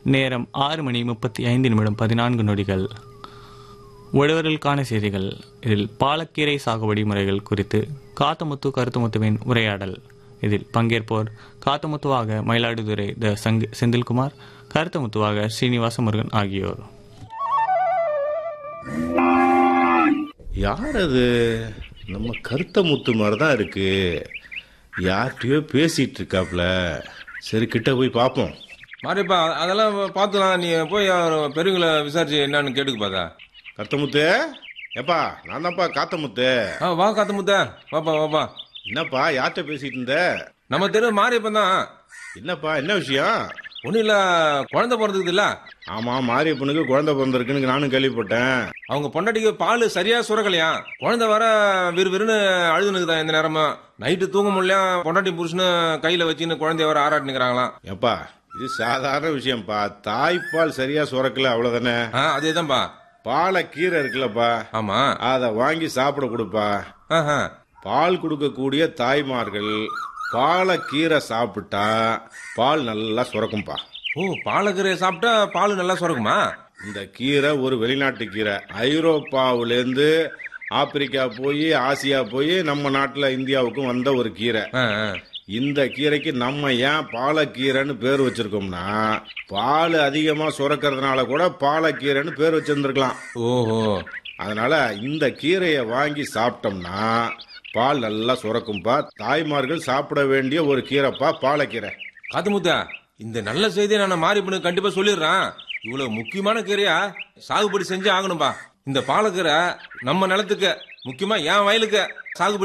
நேரம் ஆறு மணி முப்பத்தி ஐந்து நிமிடம் பதினான்கு நொடிகள் உழவர்களுக்கான செய்திகள் இதில் பாலக்கீரை சாகுபடி முறைகள் குறித்து காத்தமுத்து கருத்துமுத்துவின் உரையாடல் இதில் பங்கேற்போர் காத்தமுத்துவாக மயிலாடுதுறை த சங் செந்தில்குமார் கருத்தமுத்துவாக ஸ்ரீனிவாச முருகன் ஆகியோர் யார் அது நம்ம கருத்த முத்து மாதிரி தான் இருக்கு யார்கிட்டயோ பேசிட்டு இருக்காப்ல சரி கிட்ட போய் பார்ப்போம் மாரியப்பா அதெல்லாம் பார்த்துலாம் நீ போய் அவர் பெருங்களை விசாரிச்சு என்னன்னு கேட்டுக்கு பார்த்தா கருத்த முத்து ஏப்பா நான் தான்ப்பா காத்த முத்து ஆ வா காத்து முத்த வாப்பா வாப்பா என்னப்பா யார்கிட்ட பேசிட்டு இருந்த நம்ம தெரு மாரியப்பன் தான் என்னப்பா என்ன விஷயம் ஒன்றும் இல்லை குழந்தை பிறந்தது இல்ல ஆமா மாரியப்பனுக்கு குழந்தை பிறந்திருக்குன்னு நானும் கேள்விப்பட்டேன் அவங்க பொண்டாட்டிக்கு பால் சரியா சுரக்கலையா குழந்தை வர விறுவிறுன்னு அழுதுனுக்குதான் இந்த நேரமா நைட்டு தூங்க முடியல பொண்டாட்டி புருஷனு கையில வச்சுன்னு குழந்தைய வர ஆராட்டினுக்கிறாங்களாம் ஏப்பா இது சாதாரண விஷயம்ப்பா தாய்ப்பால் சரியா சுரக்கல அவ்வளவுதானே ஆ அதேதான்ப்பா பாலை கீரை இருக்குல்லப்பா ஆமா அதை வாங்கி சாப்பிட கொடுப்பா ஆஹா பால் கொடுக்கக்கூடிய தாய்மார்கள் பாலை கீரை சாப்பிட்டா பால் நல்லா சுரக்கும்பா ஓ பாலக்கீரையை சாப்பிட்டா பால் நல்லா சுரக்குமா இந்த கீரை ஒரு வெளிநாட்டு கீரை ஐரோப்பாவிலேருந்து ஆப்பிரிக்கா போய் ஆசியா போய் நம்ம நாட்டில் இந்தியாவுக்கும் வந்த ஒரு கீரை ஆ, ஆ. இந்த கீரைக்கு நம்ம ஏன் பாலக்கீரைன்னு பேர் வச்சிருக்கோம்னா பால் அதிகமாக சுரக்கிறதுனால கூட பாலக்கீரைன்னு பேர் வச்சிருந்துருக்கலாம் ஓஹோ அதனால இந்த கீரையை வாங்கி சாப்பிட்டோம்னா பால் நல்லா சுரக்கும்பா தாய்மார்கள் சாப்பிட வேண்டிய ஒரு கீரைப்பா பாலக்கீரை காத்து முத்தா இந்த நல்ல செய்தியை நான் மாரியப்பனு கண்டிப்பா சொல்லிடுறேன் இவ்வளவு முக்கியமான கீரையா சாகுபடி செஞ்சு ஆகணும்பா இந்த பாலக்கீரை நம்ம நிலத்துக்கு முக்கியமா என் வயலுக்கு சாகுபடி